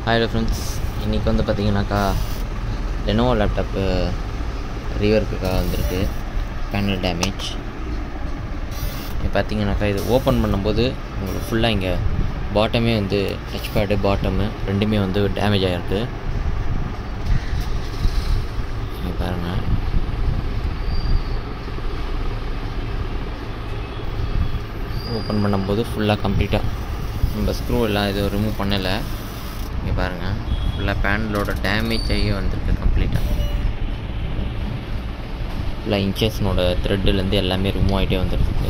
hello friends இன்றைக்கி வந்து பார்த்தீங்கன்னாக்கா லெனோவோ லேப்டாப்பு ரீவர்க்குக்காக வந்திருக்கு பேனல் டேமேஜ் இப்போ பார்த்தீங்கன்னாக்கா இது ஓப்பன் பண்ணும்போது உங்களுக்கு ஃபுல்லாக இங்கே பாட்டமே வந்து டச் பேடு பாட்டமு ரெண்டுமே வந்து டேமேஜ் ஆகிருக்கு இங்கே பாருங்கள் ஓப்பன் பண்ணும்போது ஃபுல்லாக கம்ப்ளீட்டாக நம்ம ஸ்க்ரூ எல்லாம் இது ரிமூவ் பண்ணலை இங்கே பாருங்கள் ஃபுல்லாக பேனலோட டேமேஜ் ஆகி வந்திருக்கு கம்ப்ளீட்டாக ஃபுல்லாக இன்ச்சஸ்னோட த்ரெட்டுலேருந்து எல்லாமே ரிமூவ் ஆகிட்டே வந்துருக்கு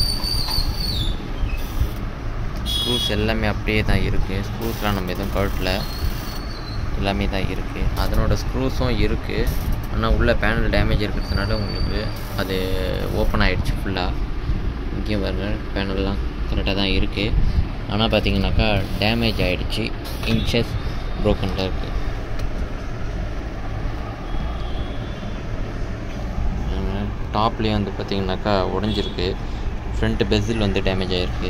ஸ்க்ரூஸ் எல்லாமே அப்படியே தான் இருக்குது ஸ்க்ரூஸ்லாம் நம்ம எதுவும் கழட்டல எல்லாமே தான் இருக்குது அதனோட ஸ்க்ரூஸும் இருக்குது ஆனால் உள்ள பேனல் டேமேஜ் இருக்கிறதுனால உங்களுக்கு அது ஓப்பன் ஆகிடுச்சு ஃபுல்லாக இங்கேயும் பாருங்க பேனல்லாம் கரெக்டாக தான் இருக்குது ஆனால் பார்த்தீங்கன்னாக்கா டேமேஜ் ஆகிடுச்சு இன்ச்சஸ் ப்ரோக்கனில் இருக்குது டாப்லேயும் வந்து பார்த்தீங்கன்னாக்கா உடஞ்சிருக்கு ஃப்ரண்ட் பெஸில் வந்து டேமேஜ் ஆகிருக்கு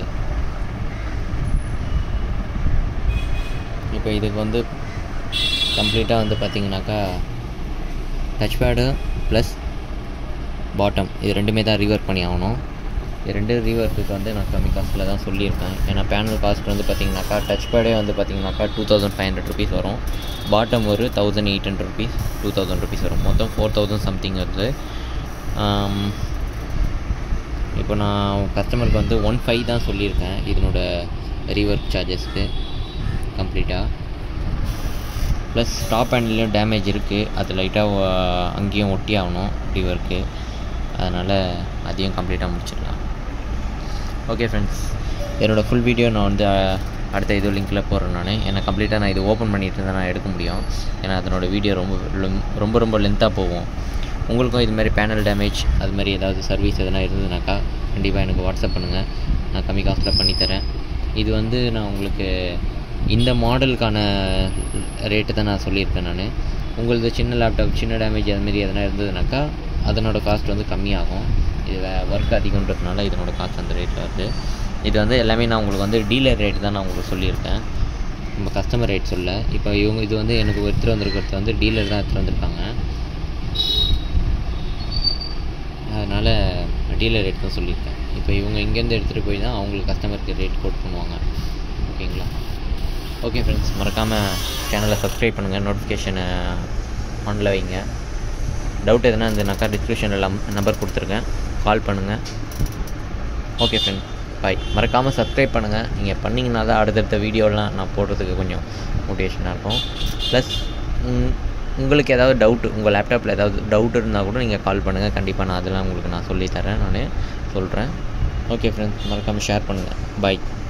இப்போ இதுக்கு வந்து கம்ப்ளீட்டாக வந்து பார்த்தீங்கன்னாக்கா டச் பேடு ப்ளஸ் பாட்டம் இது ரெண்டுமே தான் ரீவர்க் பண்ணி ஆகணும் இது ரெண்டு ரீவர்க்குக்கு வந்து நான் கம்மி காஸ்ட்டில் தான் சொல்லியிருக்கேன் ஏன்னா பேனல் காஸ்ட் வந்து பார்த்தீங்கன்னாக்கா டச் பேடே வந்து பார்த்தீங்கன்னாக்கா two thousand five hundred rupees வரும் பாட்டம் ஒரு thousand eight hundred rupees two thousand rupees வரும் மொத்தம் ஃபோர் தௌசண்ட் சம்திங் வருது இப்போ நான் கஸ்டமருக்கு வந்து ஒன் ஃபைவ் தான் சொல்லியிருக்கேன் இதனோட ரீவர்க் சார்ஜஸ்க்கு கம்ப்ளீட்டாக ப்ளஸ் டாப் ஹேண்ட்லேயும் டேமேஜ் இருக்குது அது லைட்டாக அங்கேயும் ஒட்டி ஆகணும் ரீவர்க்கு அதனால் அதையும் கம்ப்ளீட்டாக முடிச்சிடலாம் ஓகே ஃப்ரெண்ட்ஸ் என்னோடய ஃபுல் வீடியோ நான் வந்து அடுத்த இது லிங்க்கில் போடுறேன் நான் ஏன்னா கம்ப்ளீட்டாக நான் இது ஓப்பன் பண்ணிட்டு இருந்தால் நான் எடுக்க முடியும் ஏன்னா அதனோட வீடியோ ரொம்ப ரொம்ப ரொம்ப லென்த்தாக போகும் உங்களுக்கும் இது மாதிரி பேனல் டேமேஜ் அது மாதிரி ஏதாவது சர்வீஸ் எதனா இருந்ததுனாக்கா கண்டிப்பாக எனக்கு வாட்ஸ்அப் பண்ணுங்கள் நான் கம்மி காஸ்ட்டில் பண்ணித்தரேன் இது வந்து நான் உங்களுக்கு இந்த மாடலுக்கான ரேட்டு தான் நான் சொல்லியிருக்கேன் நான் உங்களது சின்ன லேப்டாப் சின்ன டேமேஜ் அதுமாரி எதனா இருந்ததுனாக்கா அதனோட காஸ்ட் வந்து கம்மியாகும் இது ஒர்க் அதிகன்றதுனால இதனோட காஸ்ட் அந்த ரேட்டில் வருது இது வந்து எல்லாமே நான் உங்களுக்கு வந்து டீலர் ரேட் தான் நான் உங்களுக்கு சொல்லியிருக்கேன் நம்ம கஸ்டமர் ரேட் சொல்ல இப்போ இவங்க இது வந்து எனக்கு எடுத்துகிட்டு வந்திருக்கிறது வந்து டீலர் தான் எடுத்துகிட்டு வந்திருக்காங்க அதனால் டீலர் ரேட் தான் சொல்லியிருக்கேன் இப்போ இவங்க இங்கேருந்து எடுத்துகிட்டு போய் தான் அவங்களுக்கு கஸ்டமருக்கு ரேட் கோட் பண்ணுவாங்க ஓகேங்களா ஓகே ஃப்ரெண்ட்ஸ் மறக்காமல் சேனலை சப்ஸ்கிரைப் பண்ணுங்கள் நோட்டிஃபிகேஷனை ஆனில் வைங்க டவுட் எதுனா இருந்ததுனாக்கா டிஸ்கிரிப்ஷனில் நம்பர் கொடுத்துருக்கேன் கால் பண்ணுங்கள் ஓகே ஃப்ரெண்ட் பாய் மறக்காமல் சப்ஸ்கிரைப் பண்ணுங்கள் நீங்கள் பண்ணிங்கன்னா தான் அடுத்தடுத்த வீடியோலாம் நான் போடுறதுக்கு கொஞ்சம் மோட்டிவேஷனாக இருக்கும் ப்ளஸ் உங்களுக்கு ஏதாவது டவுட் உங்கள் லேப்டாப்பில் ஏதாவது டவுட் இருந்தால் கூட நீங்கள் கால் பண்ணுங்கள் கண்டிப்பாக நான் அதெல்லாம் உங்களுக்கு நான் சொல்லித்தரேன் நான் சொல்கிறேன் ஓகே ஃப்ரெண்ட்ஸ் மறக்காமல் ஷேர் பண்ணுங்கள் பாய்